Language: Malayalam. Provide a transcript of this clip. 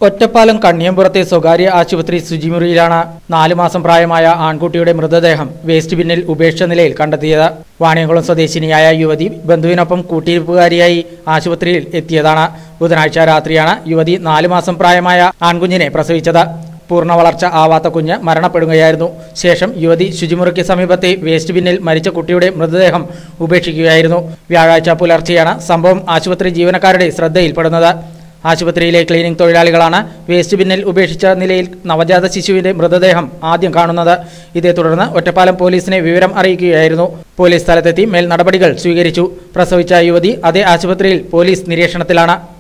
ഒറ്റപ്പാലം കണ്ണിയമ്പുറത്തെ സ്വകാര്യ ആശുപത്രി ശുചിമുറിയിലാണ് നാലു മാസം പ്രായമായ ആൺകുട്ടിയുടെ മൃതദേഹം വേസ്റ്റ് ബിന്നിൽ ഉപേക്ഷിച്ച നിലയിൽ കണ്ടെത്തിയത് വാണിയംകുളം സ്വദേശിനിയായ യുവതി ബന്ധുവിനൊപ്പം കൂട്ടിയിരിപ്പുകാരിയായി ആശുപത്രിയിൽ എത്തിയതാണ് ബുധനാഴ്ച രാത്രിയാണ് യുവതി നാലു മാസം പ്രായമായ ആൺകുഞ്ഞിനെ പ്രസവിച്ചത് പൂർണ്ണ വളർച്ച ആവാത്ത കുഞ്ഞ് മരണപ്പെടുകയായിരുന്നു ശേഷം യുവതി ശുചിമുറിക്ക് സമീപത്തെ വേസ്റ്റ് ബിന്നിൽ മരിച്ച കുട്ടിയുടെ മൃതദേഹം ഉപേക്ഷിക്കുകയായിരുന്നു വ്യാഴാഴ്ച പുലർച്ചെയാണ് സംഭവം ആശുപത്രി ജീവനക്കാരുടെ ശ്രദ്ധയിൽപ്പെടുന്നത് ആശുപത്രിയിലെ ക്ലീനിംഗ് തൊഴിലാളികളാണ് വേസ്റ്റ് ബിന്നിൽ ഉപേക്ഷിച്ച നിലയിൽ നവജാത ശിശുവിന്റെ മൃതദേഹം ആദ്യം കാണുന്നത് ഇതേ തുടർന്ന് ഒറ്റപ്പാലം പോലീസിനെ വിവരം അറിയിക്കുകയായിരുന്നു പോലീസ് സ്ഥലത്തെത്തി മേൽ നടപടികൾ സ്വീകരിച്ചു പ്രസവിച്ച യുവതി അതേ ആശുപത്രിയിൽ പോലീസ് നിരീക്ഷണത്തിലാണ്